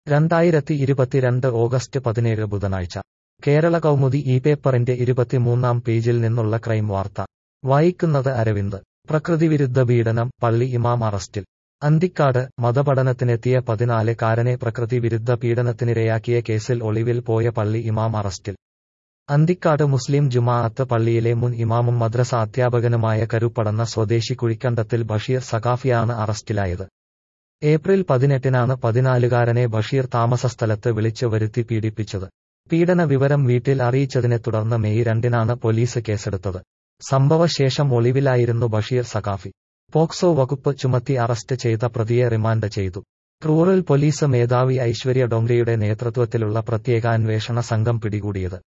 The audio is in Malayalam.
രണ്ടായിരത്തി ഇരുപത്തിരണ്ട് ഓഗസ്റ്റ് പതിനേഴ് ബുധനാഴ്ച കേരള കൗമുദി ഈ പേപ്പറിന്റെ ഇരുപത്തിമൂന്നാം പേജിൽ നിന്നുള്ള ക്രൈം വാർത്ത വായിക്കുന്നത് അരവിന്ദ് പ്രകൃതിവിരുദ്ധ പീഡനം പള്ളി ഇമാം അറസ്റ്റിൽ അന്തിക്കാട് മതപഠനത്തിനെത്തിയ പതിനാല് കാരനെ പ്രകൃതിവിരുദ്ധ പീഡനത്തിനിരയാക്കിയ കേസിൽ ഒളിവിൽ പോയ പള്ളി ഇമാം അറസ്റ്റിൽ അന്തിക്കാട് മുസ്ലിം ജുമാഅത്ത് പള്ളിയിലെ മുൻ ഇമാമും മദ്രസ അധ്യാപകനുമായ കരുപ്പടന്ന സ്വദേശി കുഴിക്കണ്ടത്തിൽ ബഷീർ സഖാഫിയാണ് അറസ്റ്റിലായത് ഏപ്രിൽ പതിനെട്ടിനാണ് പതിനാലുകാരനെ ബഷീർ താമസസ്ഥലത്ത് വിളിച്ചു വരുത്തി പീഡിപ്പിച്ചത് പീഡന വിവരം വീട്ടിൽ അറിയിച്ചതിനെ തുടർന്ന് മെയ് രണ്ടിനാണ് പോലീസ് കേസെടുത്തത് സംഭവശേഷം ഒളിവിലായിരുന്നു ബഷീർ സഖാഫി പോക്സോ വകുപ്പ് ചുമത്തി അറസ്റ്റ് ചെയ്ത പ്രതിയെ റിമാൻഡ് ചെയ്തു റൂറൽ പോലീസ് മേധാവി ഐശ്വര്യ ഡോംഗ്രയുടെ നേതൃത്വത്തിലുള്ള പ്രത്യേക അന്വേഷണ സംഘം പിടികൂടിയത്